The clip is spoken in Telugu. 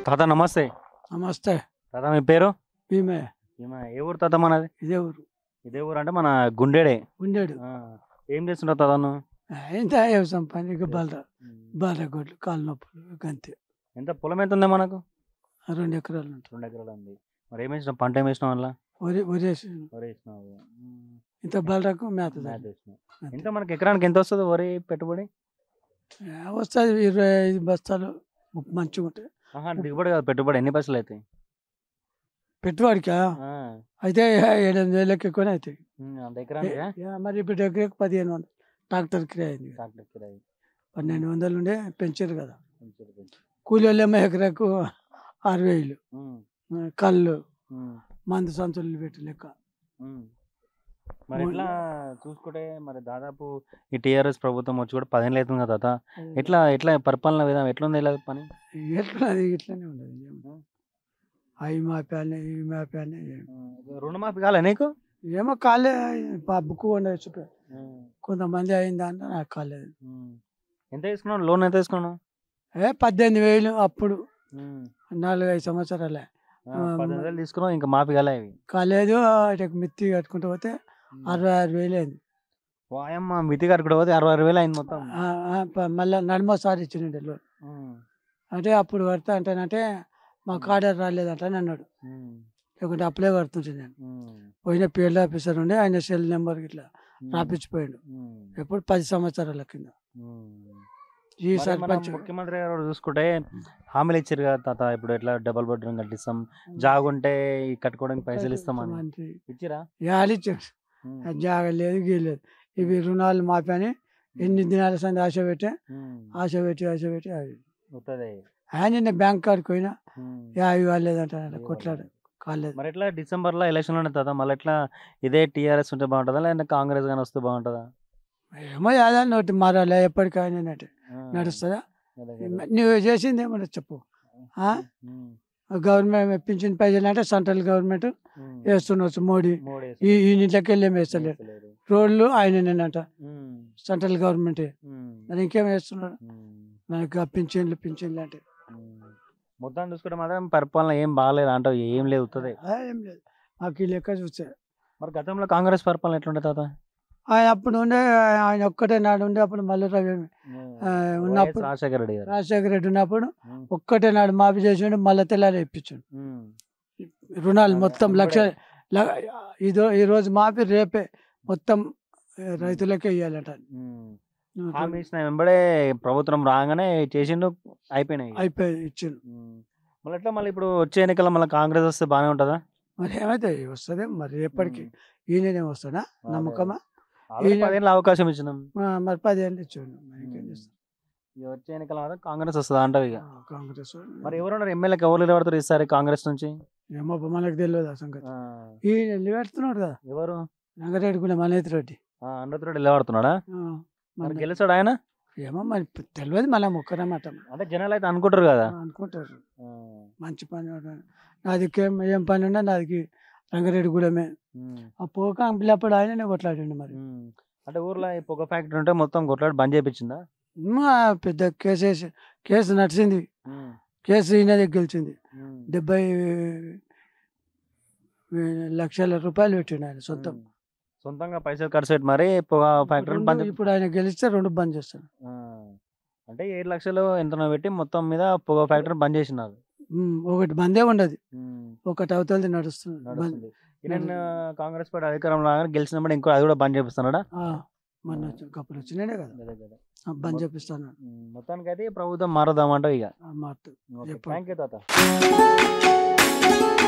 తాత నమస్తే నమస్తే తాత మీ పేరు భీమే ఈమె ఏ ఊరు తాత మనది ఇదే ఊరు ఇదే ఊరు అంటే మన గుండెడే ఉండేడు ఆ, ఏం చేస్తుంటావు తాత నువ్వు ఇంత వ్యవసాయం పని ఇక బాల బాల గొడ్లు కాలు నొప్పులు గంతే ఎంత పొలం ఎంత ఉంది మనకు ఆ రెండు ఎకరాలు ఉంటాయి రెండు ఎకరాలు ఉంది మరి ఏం వేసినావు పంట ఏం వేసినావు వల్ల వరి వరేసి వరి వేసినావు ఉమ్, ఇంత బాలరకు మేత మ్యాథ్ వేసినావు ఎంత మనకి ఎకరానికి ఎంత వస్తుంది వరి పెట్టుబడి వస్తుంది ఇరవై ఐదు బస్తాలు ముప్ప- మంచిగా ఉంటాయి ఆహా దిగుబడి కాదు పెట్టుబడి ఎన్ని పైసలు అవుతాయి పెట్టుబడికా ఆ, అయితే ఏడెనిమిది వేలకి ఎక్కువనే అవుతాయి ఉమ్, అంత ఎకరానికి ఏ- మరి ఇప్పుడు ఎకరకు పదిహేను వందలు ట్రాక్టర్ కిరాయి అయింది కదా. ట్రాక్టర్ కిరాయి. పన్నెండు వందలు ఉండే పెంచారు కదా పెంచారు, పెంచారు. కూలి వాళ్ళేమో ఎకరకు ఆరు వేలు ఉమ్, ఆ, కళ్ళు ఉమ్, మందు సంచులు పెట్టి లెక్క ఉమ్. మరి ఎట్లా చూసుకుంటే మరి దాదాపు ఈ టీఆర్ఎస్ ప్రభుత్వం వచ్చి కూడా పదేళ్ళు అవుతుంది కదా తాత ఎట్లా ఎట్లా పరిపాలన విధానం ఎట్లుంది ఇలా పని ఎట్లా అది ఇట్లనే ఉండదు ఏం. అవి మాపాలి ఇవి మాపాలి రుణమాఫీ కాలే నీకు ఏమో కాలే బుక్ ఉండదు చెప్పి కొంతమంది అయిందా అంటే నాకు కాలేదు ఎంత తీసుకున్నావు లోన్ ఎంత తీసుకున్నావు ఏ పద్దెనిమిది వేలు అప్పుడు నాలుగు ఐదు సంవత్సరాలే ఆ, పద్దెనిమిది వేలు తీసుకున్నావు ఇంకా మాఫీ కాలే అవి కాలేదు ఇటు మిత్తి కట్టుకుంటూ పోతే అరవై ఆరు వేలు అయింది వాయమ్మ మితి గారు కూడా పోతే అరవై ఆరు వేలు అయింది మొత్తం ఆ, ఆ, ప- మళ్ళా నడుమసారి ఇచ్చిండే లోన్ ఉమ్, అంటే అప్పుడు కడతా అంటానంటే మాకు ఆర్డర్ రాలేదంట అని అన్నాడు ఉమ్, లేకుంటే అప్లై కడుతుంటే నేను ఉమ్, పోయిన ఫీల్డ్ ఆఫీసర్ ఉండే ఆయన సెల్ నెంబర్ ఇట్లా ఉమ్, రాపించిపోయాడు ఉమ్, ఎప్పుడు పది సంవత్సరాల కింద ఉమ్. ఈ మరి మన సర్పంచ్ ముఖ్యమంత్రి గారు చూసుకుంటే హామీలు ఇచ్చారు కదా తాత ఇప్పుడు ఎట్లా డబల్ బెడ్రూమ్ కట్టిస్తాం జాగుంటే ఈ కట్టుకోవడానికి పైసలు ఇస్తామని మంత్రి ఇచ్చిరా యాడిచ్చాడు అది జాగ లేదు గీలేదు ఇవి రుణాలు మాపని ఎన్ని దినాల సంది ఆశ పెట్టే ఆశ పెట్టి ఆశ పెట్టి అవి వస్తుంది ఆయన నిన్న బ్యాంక్ కాడికి పోయినా యా ఇవి వాళ్ళేదంట కొట్లాడు కాలేదు మరి ఎట్లా డిసెంబర్ లో ఎలక్షన్ లోనే తాత మళ్ళీ ఎట్లా ఇదే టీఆర్ఎస్ ఉంటే బాగుంటుందా లేదా కాంగ్రెస్ గానీ వస్తే బాగుంటుందా ఏమో యాదా నోటి మారాలి ఎప్పటికైనా నటు నడుస్తుందా నువ్వు చేసింది ఏమన్నా చెప్పు ఆ? గవర్నమెంట్ పింఛన్ పైసలు అంటే సెంట్రల్ గవర్నమెంట్ వేస్తుండొచ్చు మోడీ ఈ ఈ ఇంట్లోకి వెళ్ళి ఏం వేస్తలేరు రోడ్లు ఆయననేనంట సెంట్రల్ గవర్నమెంట్ మరి ఇంకేం వేస్తున్నాడు మనకు ఆ పింఛన్లు పింఛన్లు అంటే మొత్తం చూసుకుంటే మాత్రం పరిపాలన ఏం బాగాలేదు అంటావు ఏం లేదు ఉత్తదే ఆ, ఏం లేదు మాకు ఈ లెక్క చూస్తే మరి గతంలో కాంగ్రెస్ పరిపాలన ఎట్లుండే తాత ఆయన అప్పుడు ఉండే ఆయన ఒక్కటే నాడు ఉండే అప్పుడు మళ్ళీ రవి ఆ, ఉన్నప్పుడు వైఎస్ రాజశేఖర రెడ్డి గారు రాజశేఖర రెడ్డి ఉన్నప్పుడు ఉమ్, ఒక్కటే నాడు మాఫీ చేసిండు మళ్ళీ తెల్లారి ఇప్పించాడు ఉమ్, రుణాలు అదే, మొత్తం అప్పుడే. లక్ష ల- ఇదో ఈ రోజు మాఫీ రేపే మొత్తం ఆ, రైతులకే ఇవ్వాలట ఉమ్. హామీ ఇచ్చిన వెంబడే ప్రభుత్వం రాగానే చేసిండు అయిపోయినాయి అయిపోయి ఇచ్చిండు ఉమ్. మళ్ళీ ఎట్లా మళ్ళీ ఇప్పుడు వచ్చే ఎన్నికల్లో మళ్ళీ కాంగ్రెస్ వస్తే బాగానే ఉంటుందా మరి ఏమైతే వస్తుంది మరి ఎప్పటికి ఈయననే వస్తాడా నమ్మకమా ఆల్రెడీ ఈయన- పదేళ్ళు అవకాశం ఇచ్చినాం ఆ, మరి పదేళ్ళు ఇచ్చాడు మరి ఇంకేం చేస్తాం ఇక వచ్చే ఎన్నికల మాత్రం కాంగ్రెస్ వస్తుంది అంటావు ఇక ఆ, కాంగ్రెస్ వాడు. మరి ఎవరున్నారు ఎమ్మెల్యేకి ఎవరు నిలబడతారు ఈసారి కాంగ్రెస్ నుంచి ఏమో మనకు తెలియదు ఆ సంగతి ఆ, ఈయన నిలబెడుతున్నాడు కదా ఎవరు రంగారెడ్డి కూడా మనైతే రెడ్డి అండతుడు నిలబడుతున్నాడా ఆ, మరి మన- గెలిచాడు ఆయన ఏమో మరి తెలియదు మళ్ళీ ఒక్కరమాట అంటే జనాలు అయితే అనుకుంటారు కదా అనుకుంటారు ఆ, మంచి పని వాడు. నాది ఏం ఏం పని ఉన్నా నాది రంగారెడ్డి గూడమే ఉమ్, ఆ పోక పిల్లప్పుడు ఆయననే కొట్లాడండి మరి ఉమ్. అంటే ఊర్లో ఈ పొగ ఫ్యాక్టరీ ఉంటే మొత్తం కొట్లాడి బంద్ చేయించిందా మా పెద్ద కేసు వేసి కేసు నడిచింది కేసు ఈయనది గెలిచింది డెబ్బై వే- లక్షల రూపాయలు పెట్టిండు ఆయన సొంతం సొంతంగా పైసలు ఖర్చు పెట్టి మరి పొగ ఫ్యాక్టరీ రెండు- బంద్ చేపి- ఇప్పుడు ఆయన గెలిస్తే రెండు బంద్ చేస్తాడు ఆ, అంటే ఏడు లక్షలు ఎంతనో పెట్టి మొత్తం మీద పొగ ఫ్యాక్టరీ బంద్ చేసినారు ఉమ్, ఒకటి బందే ఉండదు ఉమ్, ఒకటి అవతలది నడుస్తుంది బంద్ నడుస్తుంది ఈయన కాంగ్రెస్ పార్టీ అధికారం రాగానే గెలిచినప్పుడు ఇంకో అది కూడా బంద్ చేపిస్తున్నాడా ఆ, మొన్న వచ్చి- అప్పుడు వచ్చినాడే కదా ఆ, బంద్ చేపిస్తాను ఉమ్, మొత్తానికి అయితే ప్రభుత్వం మారదామంటావు ఇక మారుతుంది ఓకే ఎప్పుడు? థ్యాంక్ యూ తాత